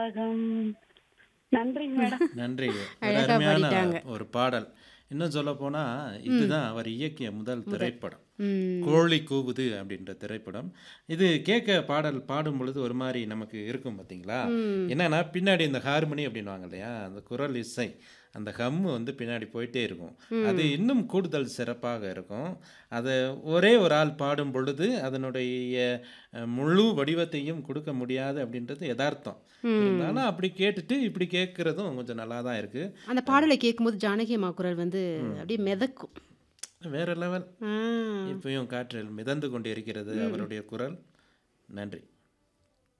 ராகம் நன்றிங்க மேடம் நன்றி ஒரு அழகா அருமையான பாடிட்டாங்க. ஒரு பாடல் இன்னும் சொல்ல போனா இதுதான் அவர் இயக்கிய முதல் திரைப்படம் ம் கோழி கூவுது அப்படின்ற திரைப்படம் இது கேட்க பாடல் பாடும் பொழுது ஒரு மாதிரி நமக்கு இருக்கும் பார்த்தீங்களா என்னன்னா பின்னாடி இந்த ஹார்மோனி அப்படின்வாங்க இல்லையா அந்த குரல் இசை அந்த ஹம்மு வந்து பின்னாடி போயிட்டே இருக்கும் அது இன்னும் கூடுதல் சிறப்பாக இருக்கும் அதை ஒரே ஒரு ஆள் பாடும் பொழுது அதனுடைய அஹ், முழு வடிவத்தையும் கொடுக்க முடியாது அப்படின்றது யதார்த்தம் இருந்தாலும் அப்படி கேட்டுட்டு இப்படி கேட்குறதும் கொஞ்சம் நல்லா தான் இருக்குது அந்த பாடலை கேட்கும்போது ஜானகி அம்மா குரல் வந்து அப்படியே மிதக்கும் வேற லெவல் ஆ இப்பயும் காற்றில் மிதந்து கொண்டு இருக்கிறது அவருடைய குரல் நன்றி